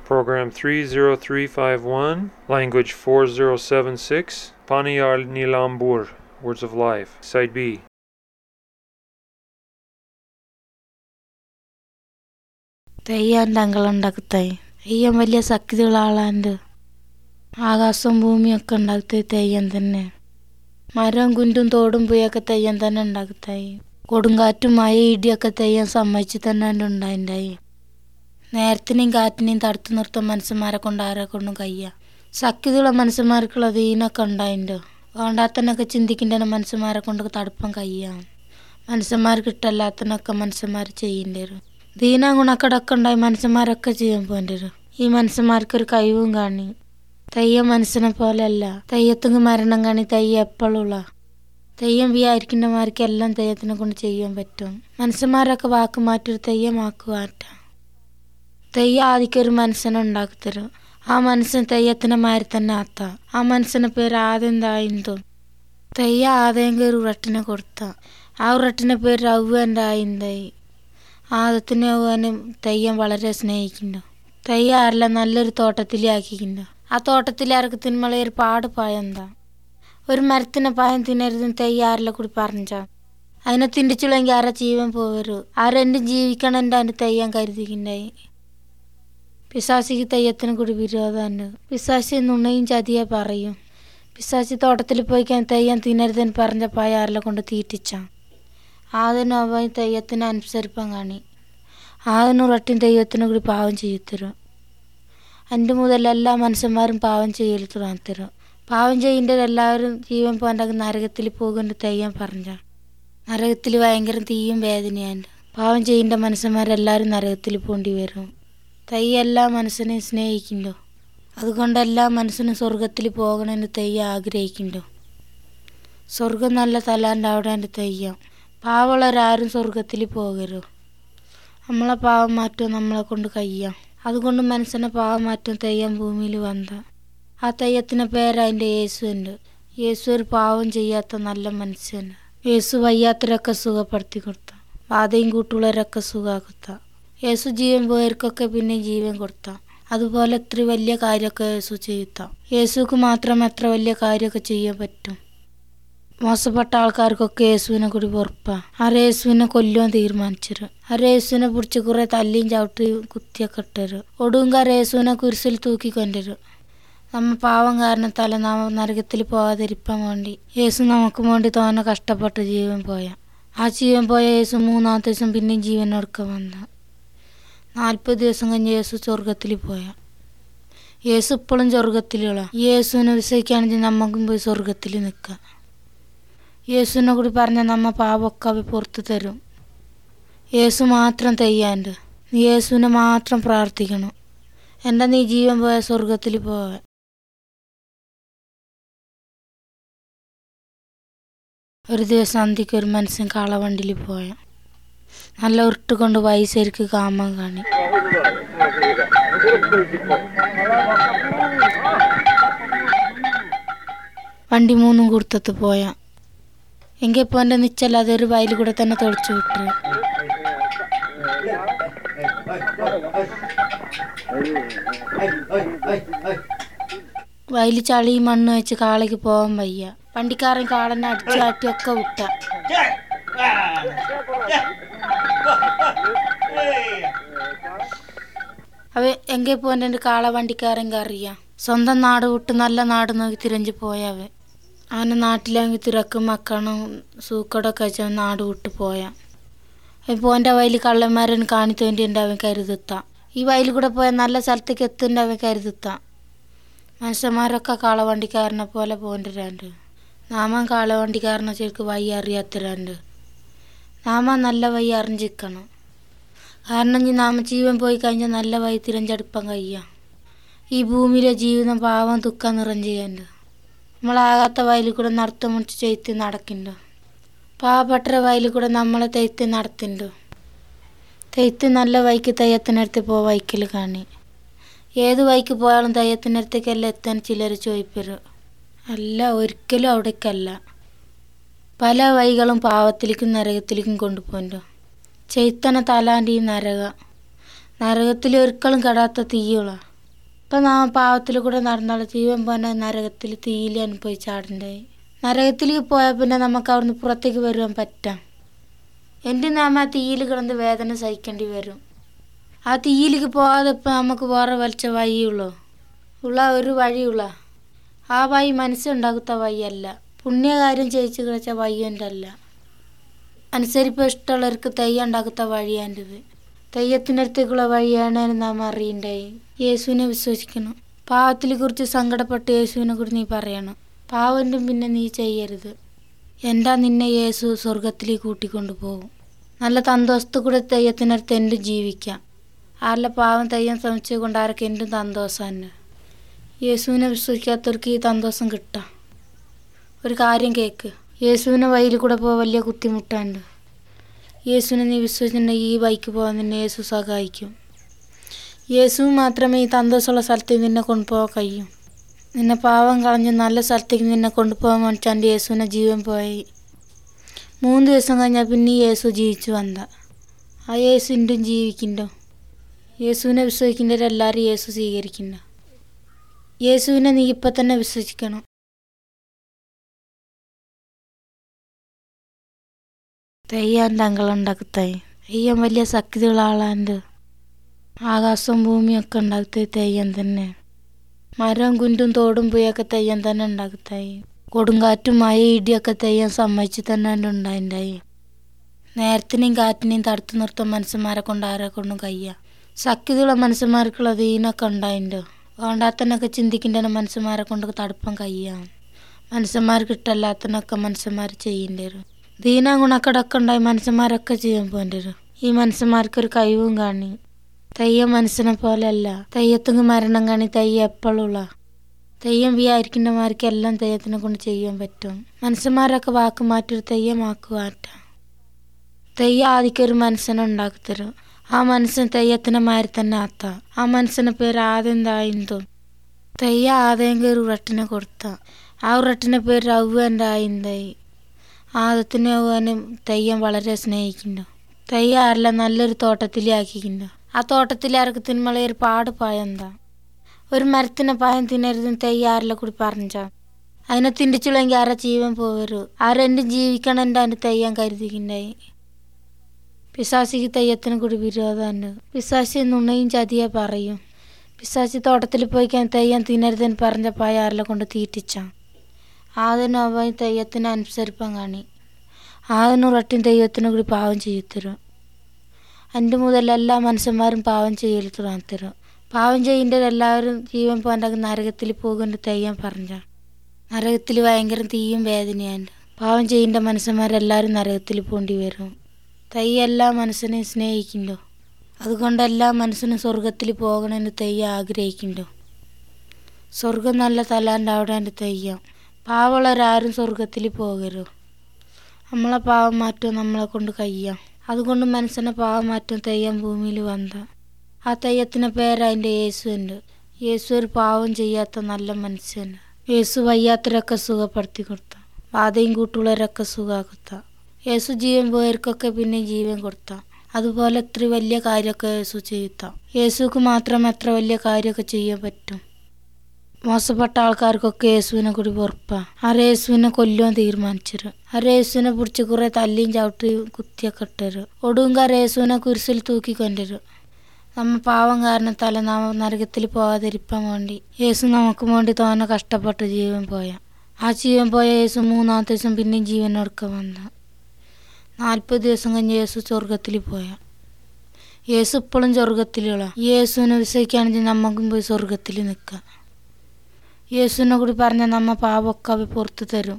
Program 30351, Language 4076, Paniar Nilambur, Words of Life, Side B. തെയ്യാൻ്റെ അങ്കളുണ്ടാക്കത്തായി Theyyam വലിയ ശക്തിയുള്ള ആളാണ്ട് ആകാശവും ഭൂമിയൊക്കെ ഉണ്ടാക്കത്തേ തെയ്യം തന്നെ മരവും കുണ്ടും തോടും പുയൊക്കെ തെയ്യം തന്നെ ഉണ്ടാക്കത്തായി കൊടുങ്കാറ്റും മഴ ഇടിയൊക്കെ തെയ്യം സമ്മതിച്ച് തന്നെ ഉണ്ടായിണ്ടായി നേരത്തിനെയും കാറ്റിനെയും തടുത്തു നിർത്താൻ മനുഷ്യന്മാരെ കൊണ്ട് ആരെ കൊണ്ടും കയ്യ ശക്തിയുള്ള മനുഷ്യന്മാർക്കുള്ള ദീനൊക്കെ ഉണ്ടായിണ്ടോ വേണ്ടാത്തനൊക്കെ ചിന്തിക്കേണ്ട മനുഷ്യന്മാരെ കൊണ്ട് തടുപ്പം കയ്യാ മനുഷ്യന്മാർക്ക് ഇഷ്ടമല്ലാത്തനൊക്കെ മനുഷ്യന്മാർ ചെയ്യേണ്ടി വരും ദീന ഗുണക്കടക്കം ഉണ്ടായി മനുഷ്യന്മാരൊക്കെ ചെയ്യാൻ പോകേണ്ടി വരും ഈ മനുഷ്യന്മാർക്കൊരു കഴിവും കാണി തെയ്യം മനുഷ്യനെ പോലെയല്ല തെയ്യത്തിന് മരണം കാണി തെയ്യം എപ്പോഴുള്ള തെയ്യം വിചാരിക്കുന്നമാർക്ക് എല്ലാം തെയ്യത്തിനെ കൊണ്ട് ചെയ്യാൻ പറ്റും മനുഷ്യന്മാരൊക്കെ വാക്ക് മാറ്റി ഒരു തെയ്യമാക്ക് മാറ്റാം തെയ്യം ആദ്യം ഒരു മനുഷ്യനെ ഉണ്ടാക്കി തരും ആ മനുഷ്യൻ തെയ്യത്തിനെ മാതിരി തന്നെ ആത്ത ആ മനുഷ്യന്റെ പേര് ആദ്യം എന്തായിന്തോ തെയ്യം ആദ്യം ഒരു ഉറട്ടിനെ കൊടുത്ത ആ ഉറട്ടിന്റെ പേര് രവ്വൻ്റെ ആയിന്തായി ആദത്തിനെ അവനും തെയ്യം വളരെ സ്നേഹിക്കുന്നു തെയ്യം ആരെല്ലാം നല്ലൊരു തോട്ടത്തിലാക്കിക്കുന്നു ആ തോട്ടത്തിലാർക്ക് തിന്മള ഒരു പാട് പായം എന്താ ഒരു മരത്തിന് പായം തിന്നരുതെന്ന് തെയ്യം ആരെല്ലാം കൂടി പറഞ്ഞാ അതിനെ തിണ്ടിച്ചുള്ളെങ്കിൽ ആരെ ജീവൻ പോവരു ആരെൻ്റെ ജീവിക്കണമെൻ്റെ അതിൻ്റെ തെയ്യം കരുതിക്കുണ്ടായി പിശാസിക്ക് തെയ്യത്തിന് കൂടി വിരോധമുണ്ട് പിശാസി നുണയും ചതിയെ പറയും പിശാസി തോട്ടത്തിൽ പോയിക്കാൻ തെയ്യം തിന്നരുതെന്ന് പറഞ്ഞ പായ ആരെല്ലാം കൊണ്ട് തീറ്റിച്ചാ ആദ്യം അവൻ തെയ്യത്തിന് അനുസരിപ്പം കാണി ആദ്യം ഉറട്ടിൻ തെയ്യത്തിന് കൂടി പാവം ചെയ്യത്തരും എൻ്റെ മുതൽ എല്ലാ മനുഷ്യന്മാരും പാവം ചെയ്യൽ തുടങ്ങത്തരും പാവം ചെയ്യേണ്ടത് എല്ലാവരും ജീവൻ പോകേണ്ട നരകത്തിൽ പോകുന്ന തെയ്യം പറഞ്ഞ നരകത്തിൽ ഭയങ്കര തീയും വേദനയാണ് പാവം ചെയ്യേണ്ട മനുഷ്യന്മാരെല്ലാവരും നരകത്തിൽ പോകേണ്ടി വരും തെയ്യം എല്ലാ മനുഷ്യനെയും സ്നേഹിക്കുന്നുണ്ടോ അതുകൊണ്ട് എല്ലാ മനുഷ്യനും സ്വർഗത്തിൽ പോകണമെന്ന് തെയ്യം ആഗ്രഹിക്കുന്നുണ്ടോ സ്വർഗം നല്ല തലാൻ്റെ അവിടെ എൻ്റെ തെയ്യം പാവമുള്ളവരാരും സ്വർഗത്തിൽ പോകരുത് നമ്മളെ പാവം മാറ്റം നമ്മളെ കൊണ്ട് കഴിയാം അതുകൊണ്ട് മനുഷ്യനെ പാവം മാറ്റം തെയ്യം ഭൂമിയിൽ വന്ന ആ തെയ്യത്തിന് പേര് അതിൻ്റെ യേശു ഉണ്ട് യേശു ഒരു പാവം ചെയ്യാത്ത നല്ല മനുഷ്യന് യേശു വയ്യാത്തരൊക്കെ സുഖപ്പെടുത്തി കൊടുത്ത ബാധയും കൂട്ടുള്ളവരൊക്കെ സുഖാക്കുത്ത യേശു ജീവൻ പോയവർക്കൊക്കെ പിന്നെ ജീവൻ കൊടുത്ത അതുപോലെ എത്ര വലിയ കാര്യമൊക്കെ യേശു ചെയ്യുത്താം യേശുക്ക് മാത്രം എത്ര വലിയ കാര്യമൊക്കെ ചെയ്യാൻ പറ്റും മോശപ്പെട്ട ആൾക്കാർക്കൊക്കെ യേശുവിനെ കൂടി പൊറപ്പാ ആ യേശുവിനെ കൊല്ലുവാൻ തീരുമാനിച്ചത് ആ യേശുവിനെ പിടിച്ച് കുറെ തല്ലിയും ചവിട്ടി കുത്തിയൊക്കെ ഇട്ടരു ഒടുങ്കാർ യേശുവിനെ കുരിശിൽ തൂക്കിക്കൊണ്ടരു നമ്മ പാവം കാരണത്താല നാം നരകത്തിൽ പോകാതിരിപ്പാൻ വേണ്ടി യേശു നമുക്ക് വേണ്ടി തോന്നെ കഷ്ടപ്പെട്ട് ജീവൻ പോയ ആ ജീവൻ പോയ യേശു മൂന്നാമത്തെ ദിവസം പിന്നെയും ജീവൻ എടുക്കാൻ വന്ന നാൽപ്പത് ദിവസം കഴിഞ്ഞ് യേശു സ്വർഗത്തിൽ പോയ യേശു ഇപ്പോഴും സ്വർഗത്തിലുള്ള യേശുവിനെ വിശ്വസിക്കുകയാണെങ്കിൽ നമുക്കും പോയി സ്വർഗത്തിൽ നിൽക്കാം യേശുവിനെ കൂടി പറഞ്ഞാൽ നമ്മ പാപമൊക്കെ അവ പുറത്തു തരും യേശു മാത്രം തെയ്യാണ്ട് നീ യേശുവിനെ മാത്രം പ്രാർത്ഥിക്കണം എൻ്റെ നീ ജീവൻ പോയ സ്വർഗത്തിൽ പോവാൻ ഒരു ദിവസം അന്തിക്ക് ഒരു മനുഷ്യൻ കാളവണ്ടിയിൽ പോയ നല്ല ഉരുട്ട് കൊണ്ട് വയസ്സേർക്ക് കാമം കാണി വണ്ടി മൂന്നും കൊടുത്തത്ത് പോയാ എങ്കിൽ ഇപ്പോൾ എൻ്റെ നിച്ചല്ല അതൊരു വയലിൽ കൂടെ തന്നെ തെളിച്ചു വിട്ടു വയലിൽ ചളിയും മണ്ണ് വെച്ച് കാളയ്ക്ക് പോകാൻ വയ്യ വണ്ടിക്കാരൻ കാളനെ അടിച്ചു കാട്ടിയൊക്കെ വിട്ട അവ എങ്കിൽ പോൻ്റെ എൻ്റെ കാള വണ്ടിക്കാരൻ അറിയാം സ്വന്തം നാട് വിട്ട് നല്ല നാട് നോക്കി തിരഞ്ഞു പോയവൻ അവനെ നാട്ടിലാണെങ്കിൽ തിരക്കും മക്കണം സൂക്കടൊക്കെ വെച്ച് അവൻ നാട് വിട്ട് പോയാ ഇപ്പോൾ എൻ്റെ വയലിൽ കള്ളന്മാരൻ കാണിത്തോണ്ടി അവൻ കരുതുത്താം ഈ വയലിൽ കൂടെ പോയാൽ നല്ല സ്ഥലത്തേക്ക് എത്തുന്നുണ്ട് അവൻ കരുതുത്താം മനുഷ്യന്മാരൊക്കെ കാളവണ്ടിക്കാരനെ പോലെ പോകേണ്ടരാണ്ട് നാമം കാളവണ്ടിക്കാരനെ ശരിക്കും വഴി അറിയാത്തരാണ്ട് നാമ നല്ല വഴി അറിഞ്ഞിരിക്കണം കാരണം ഇനി നാമ ജീവൻ പോയി കഴിഞ്ഞാൽ നല്ല വഴി തിരഞ്ഞെടുപ്പാൻ കഴിയാം ഈ ഭൂമിയിലെ ജീവിതം പാവം ദുഃഖം നിറഞ്ഞു ചെയ്യാണ്ട് നമ്മളാകാത്ത വയലിൽ കൂടെ നടത്തം മുടിച്ച് ചെയ്ത്ത് നടക്കുന്നുണ്ടോ പാവപ്പെട്ട വയലിൽ കൂടെ നമ്മളെ തെയ്ത്ത് നടത്തുന്നുണ്ടോ തെയ്ത്ത് നല്ല വൈക്ക് തെയ്യത്തിനടുത്ത് പോ വൈക്കൽ കാണി ഏത് വൈക്ക് പോയാലും തെയ്യത്തിനടുത്തേക്കല്ല എത്താൻ ചിലർ ചോദിപ്പരും അല്ല ഒരിക്കലും അവിടേക്കല്ല പല വൈകളും പാവത്തിലേക്കും നരകത്തിലേക്കും കൊണ്ടുപോകുന്നുണ്ടോ ചെയ്ത്തന തലാൻ്റെ ഈ നരക നരകത്തിൽ ഒരിക്കലും കെടാത്ത തീയുള്ള ഇപ്പം നാം പാവത്തിൽ കൂടെ നടന്നാൽ ജീവൻ പോന നരകത്തിൽ തീയിൽ അനുഭവിച്ചാടണ്ടായി നരകത്തിലേക്ക് പോയാൽ പിന്നെ നമുക്ക് അവിടുന്ന് പുറത്തേക്ക് വരുവാൻ പറ്റാം എൻ്റെ നാം ആ തീയിൽ കിടന്ന് വേദന സഹിക്കേണ്ടി വരും ആ തീയിലേക്ക് പോകാതെ ഇപ്പം നമുക്ക് വേറെ വലിച്ച വഴിയുള്ളൂ ഉള്ള ഒരു വഴിയുള്ള ആ വഴി മനസ്സുണ്ടാക്കുന്ന വഴിയല്ല പുണ്യകാര്യം ചെയ്യിച്ച് കഴിച്ച വഴിയൻ്റെ അല്ല അനുസരിപ്പ് ഇഷ്ടമുള്ളവർക്ക് തെയ്യം ഉണ്ടാക്കുന്ന വഴിയാൻ്റെത് തെയ്യത്തിൻ്റെ അടുത്തേക്കുള്ള വഴിയാണ് നാം അറിയണ്ടായി യേശുവിനെ വിശ്വസിക്കണം പാവത്തിനെ കുറിച്ച് സങ്കടപ്പെട്ട് യേശുവിനെ കുറിച്ച് നീ പറയണം പാവൻ്റെ പിന്നെ നീ ചെയ്യരുത് എന്താ നിന്നെ യേശു സ്വർഗത്തിലേക്ക് കൂട്ടിക്കൊണ്ടു പോകും നല്ല തന്തോഷത്ത് കൂടെ തെയ്യത്തിനടുത്ത് എന്തും ജീവിക്കാം ആരുടെ പാവം തെയ്യം ശ്രമിച്ചു കൊണ്ട് ആരൊക്കെ എന്തും തന്തോഷം തന്നെ യേശുവിനെ വിശ്വസിക്കാത്തവർക്ക് ഈ തന്തോഷം കിട്ടാം ഒരു കാര്യം കേക്ക് യേശുവിനെ വഴിയിൽ കൂടെ പോകാൻ വലിയ ബുദ്ധിമുട്ടുണ്ട് യേശുവിനെ നീ വിശ്വസിച്ചിട്ടുണ്ടെങ്കിൽ ഈ ബൈക്ക് പോകാൻ നിന്നെ യേശു സഹായിക്കും യേശു മാത്രമേ ഈ തന്തോഷമുള്ള സ്ഥലത്തേക്ക് നിന്നെ കൊണ്ടുപോകാൻ കഴിയും നിന്നെ പാവം കളഞ്ഞ് നല്ല സ്ഥലത്തേക്ക് നിന്നെ കൊണ്ടുപോകാൻ വേണ്ടിയിട്ട് എൻ്റെ യേശുവിനെ ജീവൻ പോയി മൂന്ന് ദിവസം കഴിഞ്ഞാൽ പിന്നെ ഈ യേശു ജീവിച്ചു വന്ന ആ യേശു ഇണ്ടും ജീവിക്കണ്ടോ യേശുവിനെ വിശ്വസിക്കുന്നവരെല്ലാവരും യേശു സ്വീകരിക്കണ്ട യേശുവിനെ നീ ഇപ്പം തന്നെ വിശ്വസിക്കണം തെയ്യാൻ്റെ അങ്കളുണ്ടാക്കത്തായി തെയ്യം വലിയ ശക്തിയുള്ള ആളാണ്ട് ആകാശവും ഭൂമിയൊക്കെ ഉണ്ടാക്കത്തേ തെയ്യം തന്നെ മരവും കുണ്ടും തോടും പുയൊക്കെ തെയ്യം തന്നെ ഉണ്ടാക്കത്തായി കൊടുങ്കാറ്റും മഴ ഇടിയൊക്കെ തെയ്യം സമ്മതിച്ച് തന്നെ ഉണ്ടായിണ്ടായി നേരത്തിനെയും കാറ്റിനെയും തടുത്തു നിർത്താൻ മനുഷ്യന്മാരെ കൊണ്ട് ആരെ കൊണ്ടും കയ്യ ശക്തിയുള്ള മനുഷ്യന്മാർക്കുള്ള ദീനൊക്കെ ഉണ്ടായിണ്ടോ വേണ്ടാത്തനൊക്കെ ചിന്തിക്കേണ്ട മനുഷ്യന്മാരെ കൊണ്ട് തടുപ്പം കയ്യാം മനുഷ്യന്മാർക്ക് ഇഷ്ടമല്ലാത്തനൊക്കെ മനുഷ്യന്മാർ ചെയ്യേണ്ടി വരും ദീന ഗുണക്കടൊക്കെ ഉണ്ടായി മനുഷ്യന്മാരൊക്കെ ചെയ്യാൻ പോകേണ്ടി വരും ഈ മനുഷ്യന്മാർക്കൊരു കഴിവും കാണി തെയ്യം മനുഷ്യനെ പോലെയല്ല തെയ്യത്തിന് മരണം കാണി തെയ്യം എപ്പോഴുള്ള തെയ്യം വിചാരിക്കുന്നമാർക്ക് എല്ലാം തെയ്യത്തിനെ കൊണ്ട് ചെയ്യാൻ പറ്റും മനുഷ്യന്മാരൊക്കെ വാക്ക് മാറ്റി തെയ്യമാക്ക് മാറ്റാം തെയ്യം ആദ്യം ഒരു മനുഷ്യനെ ഉണ്ടാക്കി തരും ആ മനുഷ്യൻ തെയ്യത്തിനെ മാതിരി തന്നെ ആത്ത ആ മനുഷ്യന്റെ പേര് ആദ്യം എന്തായിന്തോ തെയ്യ ആദ്യം ഒരു ഉറട്ടിനെ കൊടുത്ത ആ ഉറട്ടിന്റെ പേര് രവ്വൻ്റെ ആയിന്തായി ആദത്തിനെ അവനും തെയ്യം വളരെ സ്നേഹിക്കുന്നു തെയ്യം ആരെല്ലാം നല്ലൊരു തോട്ടത്തിലാക്കിക്കുന്നു ആ തോട്ടത്തിൽ ആർക്ക് തിന്മളെ ഒരു പാട് പായെന്താ ഒരു മരത്തിനെ പായം തിന്നരുതെന്ന് തെയ്യം ആരെല്ലാം കൂടി പറഞ്ഞാ അതിനെ തിണ്ടിച്ചുള്ളെങ്കിൽ ആരെ ജീവൻ പോവരു ആരെന്തും ജീവിക്കണം എൻ്റെ അതിൻ്റെ തെയ്യം കരുതിക്കുണ്ടായി പിശാസിക്ക് തെയ്യത്തിന് കൂടി വിരോധമുണ്ട് പിശാസി നുണയും ചതിയെ പറയും പിശാസി തോട്ടത്തിൽ പോയിക്കാൻ തെയ്യം തിന്നരുതെന്ന് പറഞ്ഞ പായ ആരെല്ലാം കൊണ്ട് തീറ്റിച്ചാ ആദ്യനും അവൻ തെയ്യത്തിന് അനുസരിപ്പം കാണി ആദ്യനും റട്ടിയും തെയ്യത്തിനും കൂടി പാവം ചെയ്യത്തരും എൻ്റെ മുതൽ എല്ലാ മനുഷ്യന്മാരും പാവം ചെയ്യൽ തരും പാവം ചെയ്യേണ്ടത് എല്ലാവരും ജീവൻ പോകാൻ നരകത്തിൽ പോകുന്ന തെയ്യം പറഞ്ഞ നരകത്തിൽ ഭയങ്കര തീയും വേദനയാണ് പാവം ചെയ്യേണ്ട മനുഷ്യന്മാരെല്ലാവരും നരകത്തിൽ പോകേണ്ടി വരും തെയ്യം എല്ലാ മനുഷ്യനെയും സ്നേഹിക്കുന്നുണ്ടോ അതുകൊണ്ട് എല്ലാ മനുഷ്യനും സ്വർഗത്തിൽ പോകണമെന്ന് തെയ്യം ആഗ്രഹിക്കുന്നുണ്ടോ സ്വർഗം നല്ല തലാൻ്റെ അവിടെ എൻ്റെ തെയ്യം പാവമുള്ളവരാരും സ്വർഗത്തിൽ പോകരുത് നമ്മളെ പാവം മാറ്റം നമ്മളെ കൊണ്ട് കഴിയാം അതുകൊണ്ട് മനുഷ്യനെ പാവം മാറ്റം തെയ്യം ഭൂമിയിൽ വന്ന ആ തെയ്യത്തിന് പേര് അതിൻ്റെ യേശു ഉണ്ട് യേശു ഒരു പാവം ചെയ്യാത്ത നല്ല മനുഷ്യന് യേശു വയ്യാത്തവരൊക്കെ സുഖപ്പെടുത്തി കൊടുത്ത ബാധയും കൂട്ടുള്ളവരൊക്കെ സുഖാക്കുത്ത യേശു ജീവൻ പോയവർക്കൊക്കെ പിന്നെ ജീവൻ കൊടുത്ത അതുപോലെ എത്ര വലിയ കാര്യമൊക്കെ യേശു ചെയ്യുത്താം യേശുക്ക് മാത്രം എത്ര വലിയ കാര്യമൊക്കെ ചെയ്യാൻ പറ്റും മോശപ്പെട്ട ആൾക്കാർക്കൊക്കെ യേശുവിനെ കൂടി പൊറപ്പാ ആ യേശുവിനെ കൊല്ലുവാൻ തീരുമാനിച്ചത് ആ യേശുവിനെ പിടിച്ച് കുറെ തല്ലിയും ചവിട്ടി കുത്തിയൊക്കെ ഇട്ടരു ഒടുങ്കാർ യേശുവിനെ കുരിശിൽ തൂക്കി കൊണ്ടുവരും നമ്മ പാവം കാരണത്താല നാം നരകത്തിൽ പോകാതിരിക്കാൻ വേണ്ടി യേശു നമുക്ക് വേണ്ടി തോന്നെ കഷ്ടപ്പെട്ട് ജീവൻ പോയ ആ ജീവൻ പോയ യേശു മൂന്നാമത്തെ ദിവസം പിന്നെയും ജീവൻ എടുക്കാൻ വന്ന നാൽപ്പത് ദിവസം കഴിഞ്ഞ് യേശു സ്വർഗത്തിൽ പോയ യേശു ഇപ്പോഴും സ്വർഗത്തിലുള്ള യേശുവിനെ വിശ്വസിക്കുകയാണെങ്കിൽ നമുക്കും പോയി സ്വർഗത്തിൽ നിൽക്കാം യേശുവിനെ കൂടി പറഞ്ഞ നമ്മ പാപമൊക്കെ അവ പുറത്തു തരും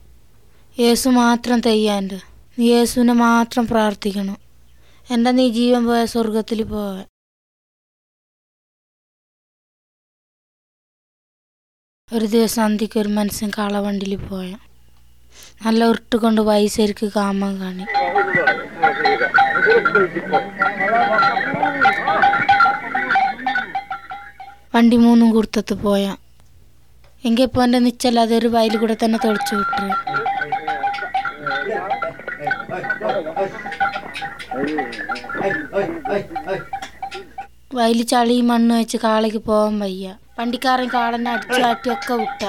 യേശു മാത്രം തെയ്യാണ്ട് നീ യേശുവിനെ മാത്രം പ്രാർത്ഥിക്കണം എൻ്റെ നീ ജീവൻ പോയ സ്വർഗത്തിൽ പോവാൻ ഒരു ദിവസം അന്തിക്ക് ഒരു മനുഷ്യൻ കാളവണ്ടിയിൽ പോയ നല്ല ഉരുട്ട് കൊണ്ട് വയസ്സരിക്ക് കാമം കാണി വണ്ടി മൂന്നും കൊടുത്തത്ത് പോയ എങ്കിൽ ഇപ്പോൾ എൻ്റെ നിച്ചല്ല അതൊരു വയലിൽ കൂടെ തന്നെ തെളിച്ചു വിട്ടു വയലിൽ ചളിയും മണ്ണ് വെച്ച് കാളയ്ക്ക് പോകാൻ വയ്യ വണ്ടിക്കാരൻ കാളനെ അടിച്ചു കാട്ടിയൊക്കെ വിട്ട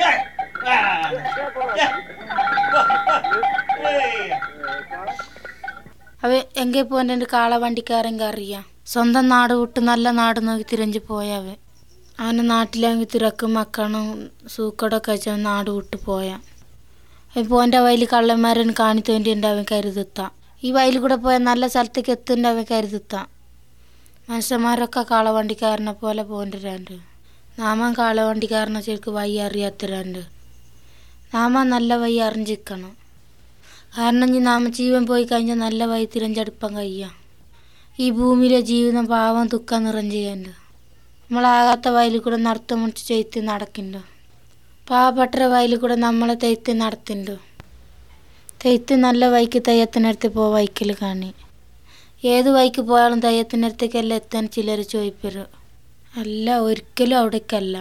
അവ എங்கே പോൻ്റെ കാള വണ്ടിക്കാരൻ അറിയാം സ്വന്തം നാട് വിട്ട് നല്ല നാട് നോക്കി തിരഞ്ഞു പോയവ അവൻ്റെ നാട്ടിലെങ്കിൽ തിരക്കും മക്കളും സൂക്കടൊക്കെ വെച്ച നാട് വിട്ട് പോയാ ഇപ്പോൾ എൻ്റെ വയലിൽ കള്ളന്മാരൻ കാണിത്തോൻ്റെ അവൻ കരുതിത്താം ഈ വയലിൽ കൂടെ പോയാൽ നല്ല സ്ഥലത്തേക്ക് എത്തുന്നുണ്ട് അവൻ കരുതിത്താം മനുഷ്യന്മാരൊക്കെ കാളവണ്ടിക്കാരനെ പോലെ പോണ്ടിരാണ്ട് നാമം കാളവണ്ടിക്കാരനെ ശരിക്കും വയ്യ അറിയാത്തിരാണ്ട് നാമ നല്ല വയ്യ അറിഞ്ഞിരിക്കണം കാരണം ഇനി നാമ ജീവൻ പോയി കഴിഞ്ഞാൽ നല്ല വഴി തിരഞ്ഞെടുപ്പാൻ കഴിയാം ഈ ഭൂമിയിലെ ജീവിതം പാവം ദുഃഖം നിറഞ്ഞു ചെയ്യണ്ട് നമ്മളാകാത്ത വയലിൽ കൂടെ നടത്തം മുടിച്ച് ചെയ്ത്തി നടക്കുന്നുണ്ട് പാവപ്പെട്ട വയലിൽ കൂടെ നമ്മളെ തെയ്ത്ത് നടത്തുന്നുണ്ട് തെയ്ത്ത് നല്ല വൈക്ക് തെയ്യത്തിനടുത്ത് പോ വൈക്കൽ കാണി ഏത് വൈക്ക് പോയാലും തെയ്യത്തിനടുത്തേക്കല്ല എത്താൻ ചിലർ ചോദിപ്പരും അല്ല ഒരിക്കലും അവിടേക്കല്ല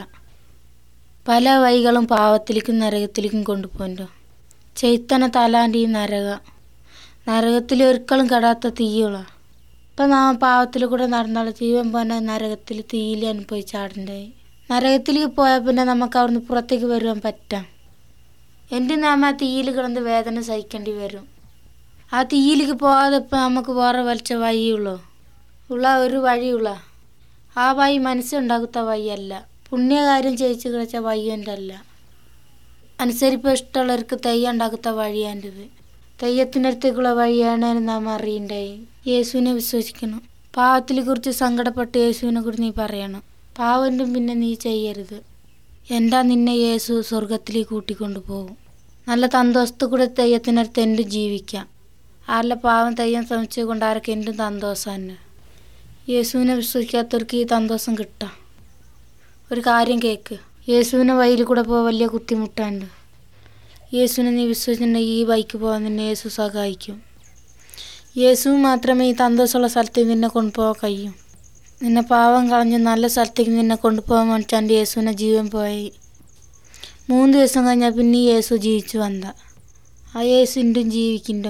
പല വൈകളും പാവത്തിലേക്കും നരകത്തിലേക്കും കൊണ്ടുപോകുന്നുണ്ട് ചെയ്ത്തന തലാൻ്റെ ഈ നരക നരകത്തിൽ ഒരിക്കലും കെടാത്ത തീയുള്ള ഇപ്പം നാം പാവത്തിൽ കൂടെ നടന്നാൽ ജീവൻ പോന നരകത്തിൽ തീയിൽ അനുഭവിച്ചാടുണ്ടായി നരകത്തിലേക്ക് പോയാൽ പിന്നെ നമുക്ക് അവിടുന്ന് പുറത്തേക്ക് വരുവാൻ പറ്റാം എൻ്റെ നാമ ആ തീയിൽ കിടന്ന് വേദന സഹിക്കേണ്ടി വരും ആ തീയിലേക്ക് പോകാതെ ഇപ്പം നമുക്ക് വേറെ വലിച്ച വഴിയുള്ളൂ ഉള്ള ഒരു വഴിയുള്ള ആ വഴി മനസ്സുണ്ടാക്കുന്ന വഴിയല്ല പുണ്യകാര്യം ചെയ്യിച്ച് കഴിച്ച വഴിയൻ്റെ അല്ല അനുസരിപ്പ് ഇഷ്ടമുള്ളവർക്ക് തെയ്യം ഉണ്ടാക്കുന്ന വഴിയാൻ്റെ ഇത് തെയ്യത്തിനടുത്തേക്കുള്ള വഴിയാണ് നാം അറിയണ്ടായി യേശുവിനെ വിശ്വസിക്കണം പാവത്തിനെ കുറിച്ച് സങ്കടപ്പെട്ട് യേശുവിനെ കുറിച്ച് നീ പറയണം പാവൻ്റെ പിന്നെ നീ ചെയ്യരുത് എന്താ നിന്നെ യേശു സ്വർഗത്തിലേക്ക് കൂട്ടിക്കൊണ്ടു പോകും നല്ല തന്തോഷത്ത് കൂടെ തെയ്യത്തിനടുത്ത് എന്തും ജീവിക്കാം ആരുടെ പാവം തെയ്യം ശ്രമിച്ചു കൊണ്ട് ആരൊക്കെ എന്തും തന്തോഷം തന്നെ യേശുവിനെ വിശ്വസിക്കാത്തവർക്ക് ഈ തന്തോഷം കിട്ടാം ഒരു കാര്യം കേക്ക് യേശുവിനെ വഴിയിൽ കൂടെ പോകാൻ വലിയ ബുദ്ധിമുട്ടുണ്ട് യേശുവിനെ നീ വിശ്വസിച്ചിട്ടുണ്ടെങ്കിൽ ഈ ബൈക്ക് പോകാൻ നിന്നെ യേശു സഹായിക്കും യേശു മാത്രമേ ഈ തന്തോഷമുള്ള സ്ഥലത്തേക്ക് നിന്നെ കൊണ്ടുപോകാൻ കഴിയും നിന്നെ പാവം കളഞ്ഞ് നല്ല സ്ഥലത്തേക്ക് നിന്നെ കൊണ്ടുപോകാൻ വേണ്ടിച്ചാണ്ട് യേശുവിനെ ജീവൻ പോയി മൂന്ന് ദിവസം കഴിഞ്ഞാൽ പിന്നെ ഈ യേശു ജീവിച്ചു വന്ന ആ യേശു ഇണ്ടും ജീവിക്കണ്ടോ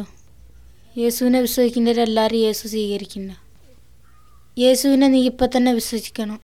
യേശുവിനെ വിശ്വസിക്കുന്നവരെല്ലാവരും യേശു സ്വീകരിക്കണ്ട യേശുവിനെ നീ ഇപ്പം തന്നെ വിശ്വസിക്കണം